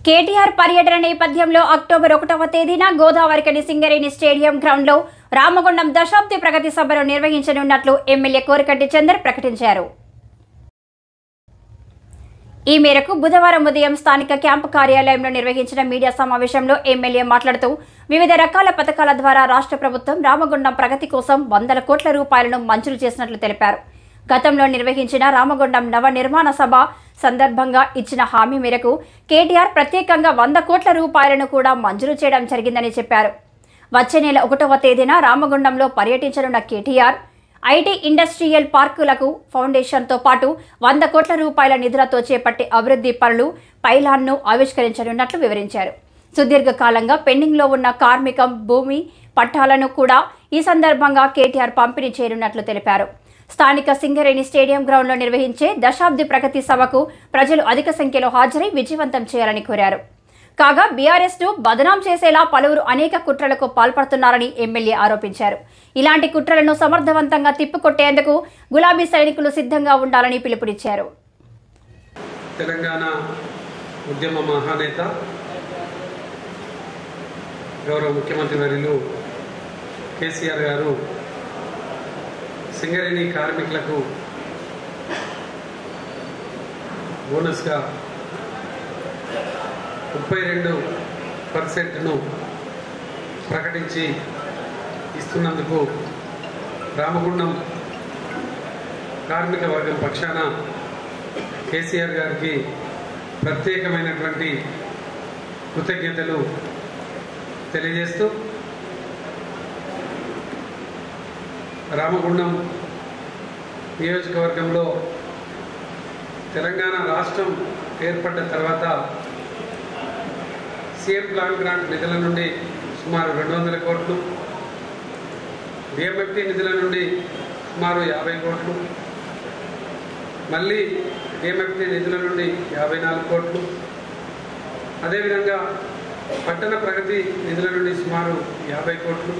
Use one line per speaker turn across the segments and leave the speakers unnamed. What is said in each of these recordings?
కేటీఆర్ పర్యటన నేపథ్యంలో అక్టోబర్ ఒకటవ తేదీన గోదావరికని సింగరేణి స్టేడియం గ్రౌండ్లో రామగుండం దశాబ్ది ప్రగతి సభను నిర్వహించనున్నట్లు ఎమ్మెల్యే కోరికట్టి చందర్ ప్రకటించారు ఈ మేరకు బుధవారం ఉదయం స్థానిక క్యాంపు కార్యాలయంలో నిర్వహించిన మీడియా సమావేశంలో ఎమ్మెల్యే మాట్లాడుతూ వివిధ రకాల పథకాల ద్వారా రాష్ట్ర ప్రభుత్వం రామగుండం ప్రగతి కోసం వందల కోట్ల రూపాయలను మంజూరు చేసినట్లు తెలిపారు గతంలో నిర్వహించిన రామగుండం నవ నిర్మాణ సభ సందర్భంగా ఇచ్చిన హామీ మేరకు కేటీఆర్ ప్రత్యేకంగా వంద కోట్ల రూపాయలను కూడా మంజూరు చేయడం జరిగిందని చెప్పారు వచ్చే నెల ఒకటవ తేదీన రామగుండంలో పర్యటించనున్న కేటీఆర్ ఐటీ ఇండస్ట్రియల్ పార్కులకు ఫౌండేషన్తో పాటు వంద కోట్ల రూపాయల నిధులతో చేపట్టే అభివృద్ధి పనులు పైలాన్ను ఆవిష్కరించనున్నట్లు వివరించారు సుదీర్ఘకాలంగా పెండింగ్లో ఉన్న కార్మికం భూమి పట్టాలను కూడా ఈ సందర్భంగా కేటీఆర్ పంపిణీ చేయనున్నట్లు తెలిపారు స్థానిక సింగరేణి స్టేడియం గ్రౌండ్లో నిర్వహించే దశాబ్ది ప్రగతి సభకు ప్రజలు అధిక సంఖ్యలో హాజరై విజయవంతం చేయాలని కోరారు కాగా బీఆర్ఎస్ ను బదనాం చేసేలా పలువురు అనేక కుట్రలకు పాల్పడుతున్నారని ఎమ్మెల్యే ఆరోపించారు ఇలాంటి కుట్రలను సమర్థవంతంగా తిప్పికొట్టేందుకు గులాబీ సైనికులు సిద్ధంగా ఉండాలని పిలుపునిచ్చారు
తెలంగాణ ఉద్యమ మహానేత గౌరవ ముఖ్యమంత్రి వర్యులు కేసీఆర్ గారు సింగరేణి కార్మికులకు బోనస్గా ముప్పై రెండు పర్సెంట్ను ప్రకటించి ఇస్తున్నందుకు రామగుండం కార్మిక వర్గం పక్షాన కేసీఆర్ గారికి ప్రత్యేకమైనటువంటి కృతజ్ఞతలు తెలియజేస్తూ రామగుండం నియోజకవర్గంలో తెలంగాణ రాష్ట్రం ఏర్పడ్డ తర్వాత సీఎం ప్లాన్ గ్రాంట్ నిధుల నుండి సుమారు రెండు వందల కోట్లు డిఎంఎఫ్టీ నిధుల నుండి సుమారు యాభై కోట్లు మళ్ళీ డిఎంఎఫ్టీ నిధుల నుండి యాభై నాలుగు కోట్లు అదేవిధంగా పట్టణ ప్రగతి నిధుల నుండి సుమారు యాభై కోట్లు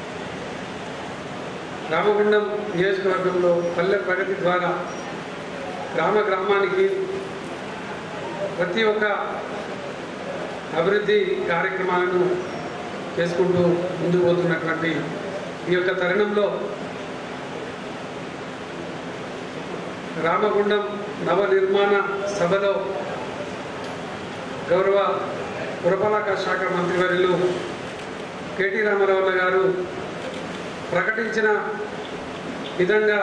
రామగుండం నియోజకవర్గంలో పల్లె ప్రగతి ద్వారా గ్రామ గ్రామానికి ప్రతి ఒక్క అభివృద్ధి కార్యక్రమాలను చేసుకుంటూ ముందుకు పోతున్నటువంటి ఈ యొక్క తరుణంలో రామగుండం నవ నిర్మాణ సభలో గౌరవ పురపాలక శాఖ మంత్రివర్యులు కేటీ రామారావు గారు ప్రకటించిన విధంగా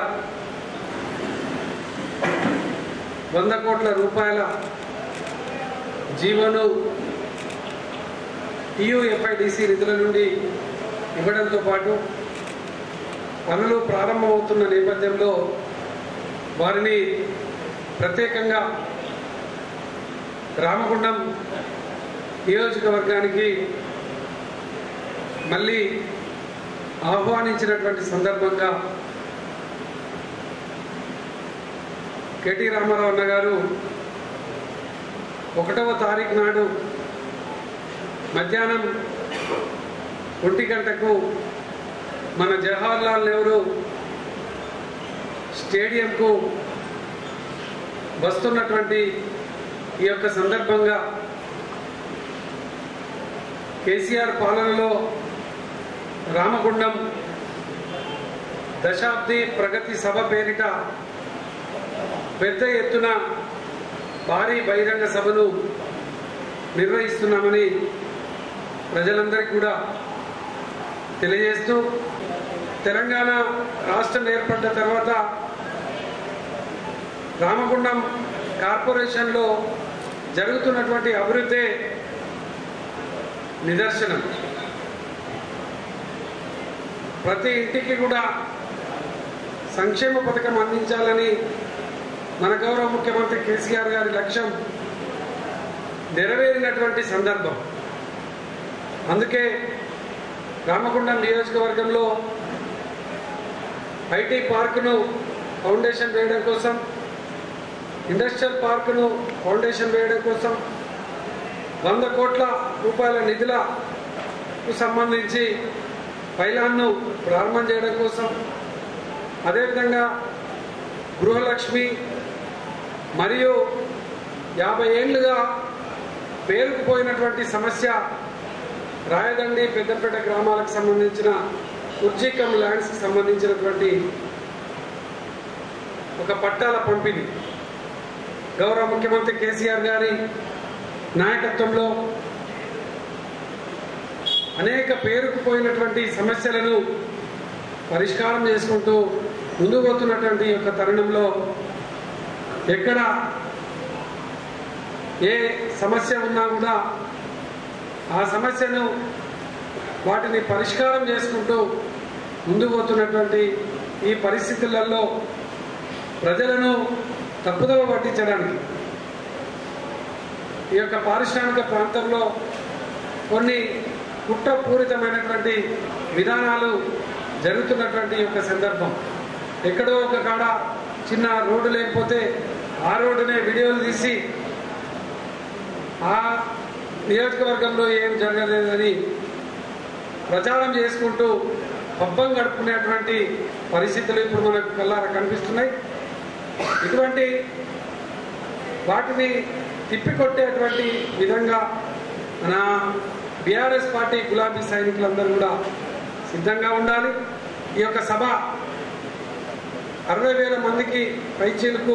వంద కోట్ల రూపాయల జీవోను టీయూఎఫ్ఐడిసి నిధుల నుండి ఇవ్వడంతో పాటు పనులు ప్రారంభమవుతున్న నేపథ్యంలో వారిని ప్రత్యేకంగా రామగుండం నియోజకవర్గానికి మళ్ళీ ఆహ్వానించినటువంటి సందర్భంగా కేటీ రామారావు అన్న గారు ఒకటవ తారీఖు నాడు మధ్యాహ్నం ఒంటి గంటకు మన జవహర్లాల్ నెహ్రూ స్టేడియంకు వస్తున్నటువంటి ఈ యొక్క సందర్భంగా కేసీఆర్ పాలనలో రామగుండం దశాబ్ది ప్రగతి సభ పేరిట పెద్ద ఎత్తున భారీ బహిరంగ సభను నిర్వహిస్తున్నామని ప్రజలందరికీ కూడా తెలియజేస్తూ తెలంగాణ రాష్ట్రం ఏర్పడ్డ తర్వాత రామగుండం కార్పొరేషన్లో జరుగుతున్నటువంటి అభివృద్ధి నిదర్శనం ప్రతి ఇంటికి కూడా సంక్షేమ పథకం అందించాలని మన గౌరవ ముఖ్యమంత్రి కేసీఆర్ గారి లక్ష్యం నెరవేరినటువంటి సందర్భం అందుకే రామగుండం నియోజకవర్గంలో ఐటీ పార్కును ఫౌండేషన్ వేయడం కోసం ఇండస్ట్రియల్ పార్కును ఫౌండేషన్ వేయడం కోసం వంద కోట్ల రూపాయల నిధులకు సంబంధించి పైలాన్ను ప్రారంభం చేయడం కోసం అదేవిధంగా గృహలక్ష్మి మరియు యాభై ఏళ్ళుగా పేరుకుపోయినటువంటి సమస్య రాయదండి పెద్దపేట గ్రామాలకు సంబంధించిన ఉర్జీకం ల్యాండ్స్కి సంబంధించినటువంటి ఒక పట్టాల పంపిణీ గౌరవ ముఖ్యమంత్రి కేసీఆర్ గారి నాయకత్వంలో అనేక పేరుకుపోయినటువంటి సమస్యలను పరిష్కారం చేసుకుంటూ ముందుకు పోతున్నటువంటి యొక్క తరుణంలో ఎక్కడ ఏ సమస్య ఉన్నా కూడా ఆ సమస్యను వాటిని పరిష్కారం చేసుకుంటూ ముందుకు పోతున్నటువంటి ఈ పరిస్థితులలో ప్రజలను తప్పుదవ పట్టించడానికి ఈ యొక్క పారిశ్రామిక ప్రాంతంలో కొన్ని కుట్రపూరితమైనటువంటి విధానాలు జరుగుతున్నటువంటి యొక్క సందర్భం ఎక్కడో ఒక కాడ చిన్న రోడ్డు లేకపోతే ఆ రోడ్డునే వీడియోలు తీసి ఆ నియోజకవర్గంలో ఏం జరగలేదని ప్రచారం చేసుకుంటూ పబ్బం గడుపుకునేటువంటి పరిస్థితులు ఇప్పుడు మనకు కల్లారా కనిపిస్తున్నాయి ఇటువంటి వాటిని తిప్పికొట్టేటువంటి విధంగా మన బీఆర్ఎస్ పార్టీ గులాబీ సైనికులందరూ కూడా సిద్ధంగా ఉండాలి ఈ యొక్క సభ అరవై వేల మందికి పైచీలకు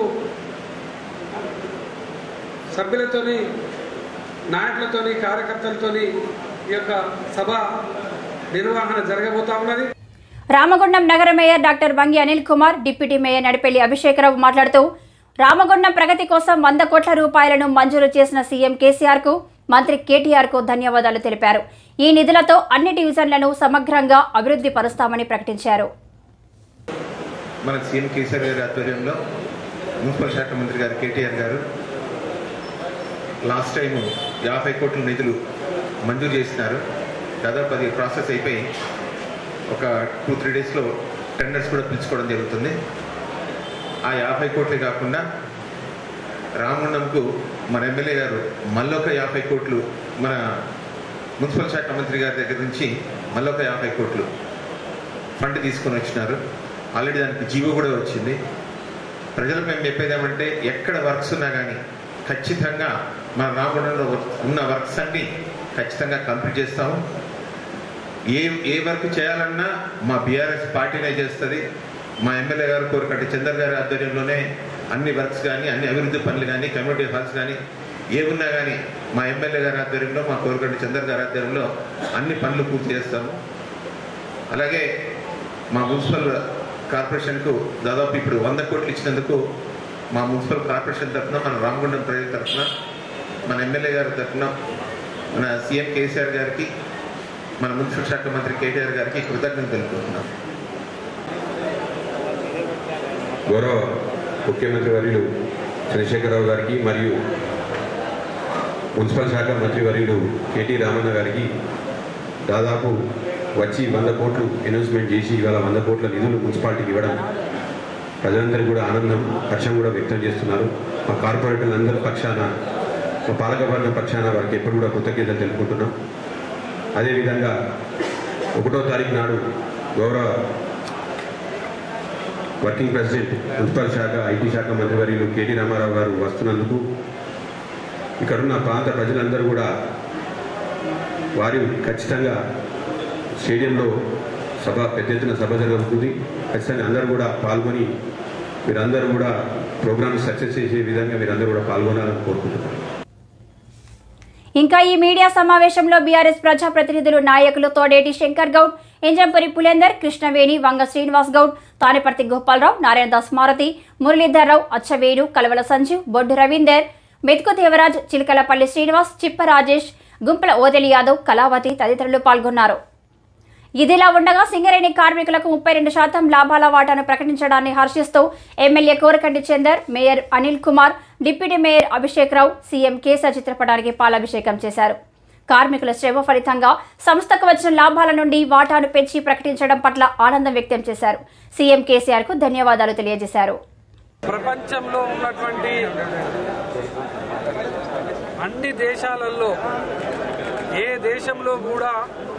సభ్యులతోని నాయకులతోని కార్యకర్తలతోని ఈ యొక్క సభ నిర్వహణ జరగబోతా ఉన్నది
రామగుండం నగర mayor doctor Bangi Anil Kumar deputy mayor Nadipelli Abhishekrao మాట్లాడుతూ రామగుండం ప్రగతి కోసం వంద కోట్ల రూపాయలను మంజూరు చేసిన సీఎం కేసీఆర్ కు మంత్రి కేటీఆర్ కు ధన్యవాదాలు తెలిపారు ఈ నిధులతో అన్ని డివిజన్లను సమగ్రంగా అభివృద్ధి పరుస్తామని ప్రకటించారు
మన సీఎం కేసీఆర్ గారి ఆధ్వర్యంలో మున్సిపల్ శాఖ మంత్రి గారు కేటీఆర్ గారు లాస్ట్ టైం యాభై కోట్ల నిధులు మంజూరు చేసినారు దాదాపు అది ప్రాసెస్ అయిపోయి ఒక టూ త్రీ డేస్లో టెండర్స్ కూడా పిలుచుకోవడం జరుగుతుంది ఆ యాభై కోట్లే కాకుండా రామగుండంకు మన ఎమ్మెల్యే గారు మళ్ళొక యాభై కోట్లు మన మున్సిపల్ శాఖ మంత్రి గారి దగ్గర నుంచి మళ్ళొక యాభై కోట్లు ఫండ్ తీసుకొని వచ్చినారు ఆల్రెడీ దానికి జీవో కూడా వచ్చింది ప్రజలకు మేము చెప్పేది ఏమంటే ఎక్కడ వర్క్స్ ఉన్నా కానీ ఖచ్చితంగా మన రామగుండంలో ఉన్న వర్క్స్ అన్ని ఖచ్చితంగా కంప్లీట్ చేస్తాము ఏ ఏ వర్క్ చేయాలన్నా మా బీఆర్ఎస్ పార్టీనే చేస్తుంది మా ఎమ్మెల్యే గారు కోరికట్టి చందర్ గారి ఆధ్వర్యంలోనే అన్ని వర్క్స్ కానీ అన్ని అభివృద్ధి పనులు కానీ కమ్యూనిటీ హాల్స్ కానీ ఏమున్నా కానీ మా ఎమ్మెల్యే గారి ఆధ్వర్యంలో మా కోరికట్టి చందర్ గారి ఆధ్వర్యంలో అన్ని పనులు పూర్తి చేస్తాము అలాగే మా మున్సిపల్ కార్పొరేషన్కు దాదాపు ఇప్పుడు వంద కోట్లు ఇచ్చినందుకు మా మున్సిపల్ కార్పొరేషన్ తరఫున మన రామగుండం ప్రజల తరఫున మన ఎమ్మెల్యే గారి తరఫున మన సీఎం కేసీఆర్ గారికి మన మున్సిపల్ శాఖ మంత్రి కేటీఆర్ గారికి కృతజ్ఞతలు తెలుపుతున్నాం
గౌరవ ముఖ్యమంత్రి వర్యులు చంద్రశేఖరరావు గారికి మరియు మున్సిపల్ శాఖ మంత్రి వర్యులు కేటీ రామన్న గారికి దాదాపు వచ్చి వంద కోట్లు అనౌన్స్మెంట్ చేసి ఇవాళ వంద కోట్ల నిధులు మున్సిపాలిటీకి ఇవ్వడం ప్రజలందరికీ కూడా ఆనందం హర్షం కూడా వ్యక్తం చేస్తున్నారు మా కార్పొరేటర్లందరి పక్షాన మా పాలకవర్గం పక్షాన వారికి ఎప్పుడు కూడా కృతజ్ఞతలు తెలుపుకుంటున్నాం అదేవిధంగా ఒకటో తారీఖు నాడు గౌరవ వర్కింగ్ ప్రెసిడెంట్ మున్సిపల్ శాఖ ఐటీ శాఖ మంత్రివర్యులు కేటీ రామారావు గారు వస్తున్నందుకు ఇక్కడున్న ప్రాంత ప్రజలందరూ కూడా వారి ఖచ్చితంగా స్టేడియంలో సభ పెద్ద ఎత్తున సభ జరుగుతుంది ఖచ్చితంగా అందరూ కూడా పాల్గొని మీరందరూ కూడా ప్రోగ్రామ్ సక్సెస్ చేసే విధంగా మీరందరూ కూడా పాల్గొనాలని కోరుకుంటున్నాను
ఇంకా ఈ మీడియా సమావేశంలో బీఆర్ఎస్ ప్రజాప్రతినిధులు నాయకులు తోడేటి శంకర్ గౌడ్ ఇంజంపురి పులేందర్ కృష్ణవేణి వంగ శ్రీనివాస్ గౌడ్ తానిపర్తి గోపాలరావు నారాయణదాస్ మారుతి మురళీధర్రావు అచ్చవేణు కలవల సంజీవ్ బొడ్డు రవీందర్ మెతుకు దేవరాజ్ చిలకలపల్లి శ్రీనివాస్ చిప్ప రాజేష్ గుంపల ఓదెలి యాదవ్ కళావతి తదితరులు పాల్గొన్నారు ఇదిలా ఉండగా సింగరేణి కార్మికులకు ముప్పై రెండు శాతం లాభాల వాటాను ప్రకటించడాన్ని హర్షిస్తూ MLA Korukanti Chander mayor Anil Kumar deputy mayor Abhishek Rao CM KCR చిత్రపటానికి పాలాభిషేకం చేశారు కార్మికుల శ్రమ ఫలితంగా సంస్థకు వచ్చిన లాభాల నుండి వాటాను పెంచి ప్రకటించడం పట్ల ఆనందం వ్యక్తం చేశారు సీఎం కేసీఆర్ కు ధన్యవాదాలు తెలియజేశారు
ప్రపంచంలో ఉన్నటువంటి అన్ని దేశాలలో ఏ దేశంలో కూడా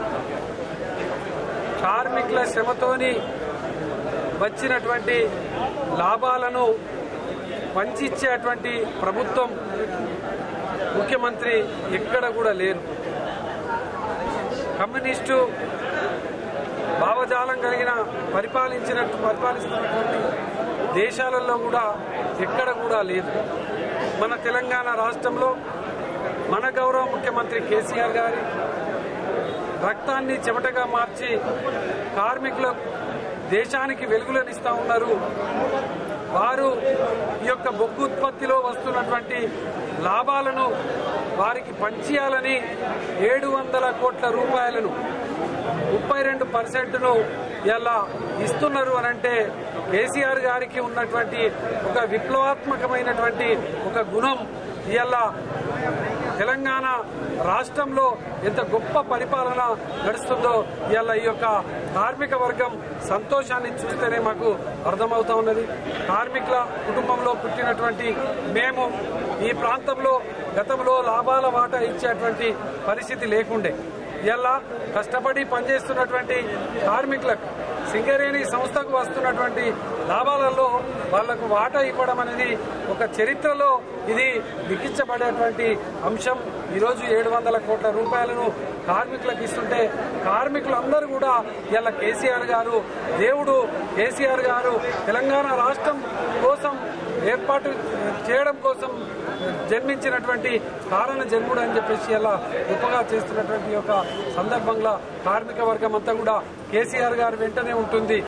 కార్మికుల శ్రమతోని వచ్చినటువంటి లాభాలను పంచిచ్చేటువంటి ప్రభుత్వం ముఖ్యమంత్రి ఎక్కడ కూడా లేరు కమ్యూనిస్టు భావజాలం కలిగిన పరిపాలించినట్టు పరిపాలిస్తున్నటువంటి దేశాలలో కూడా ఎక్కడ కూడా లేదు మన తెలంగాణ రాష్ట్రంలో మన గౌరవ ముఖ్యమంత్రి కేసీఆర్ గారి రక్తాన్ని చెమటగా మార్చి కార్మికుల దేశానికి వెలుగులనిస్తా ఉన్నారు వారు ఈ యొక్క బొగ్గు ఉత్పత్తిలో వస్తున్నటువంటి లాభాలను వారికి పంచేయాలని ఏడు వందల కోట్ల రూపాయలను ముప్పై రెండు పర్సెంట్ను ఇలా ఇస్తున్నారు అని అంటే కేసీఆర్ గారికి ఉన్నటువంటి ఒక విప్లవాత్మకమైనటువంటి ఒక గుణం ఇలా తెలంగాణ రాష్ట్రంలో ఎంత గొప్ప పరిపాలన నడుస్తుందో ఇవాళ ఈ యొక్క కార్మిక వర్గం సంతోషాన్ని చూస్తేనే మాకు అర్థమవుతా ఉన్నది కార్మికుల కుటుంబంలో పుట్టినటువంటి మేము ఈ ప్రాంతంలో గతంలో లాభాల వాటా ఇచ్చేటువంటి పరిస్థితి లేకుండే ఇలా కష్టపడి పనిచేస్తున్నటువంటి కార్మికులకు సింగరేణి సంస్థకు వస్తున్నటువంటి లాభాలలో వాళ్లకు వాటా ఇవ్వడం అనేది ఒక చరిత్రలో ఇది లిఖించబడేటువంటి అంశం ఈరోజు ఏడు వందల కోట్ల రూపాయలను కార్మికులకు ఇస్తుంటే కార్మికులందరూ కూడా ఇలా కేసీఆర్ గారు దేవుడు కేసీఆర్ గారు తెలంగాణ రాష్ట్రం కోసం ఏర్పాటు చేయడం కోసం జన్మించినటువంటి కారణ జన్ముడు అని చెప్పేసి ఇలా గొప్పగా చేస్తున్నటువంటి యొక్క సందర్భంగా కార్మిక వర్గం అంతా కూడా కేసీఆర్ గారు వెంటనే ఉంటుంది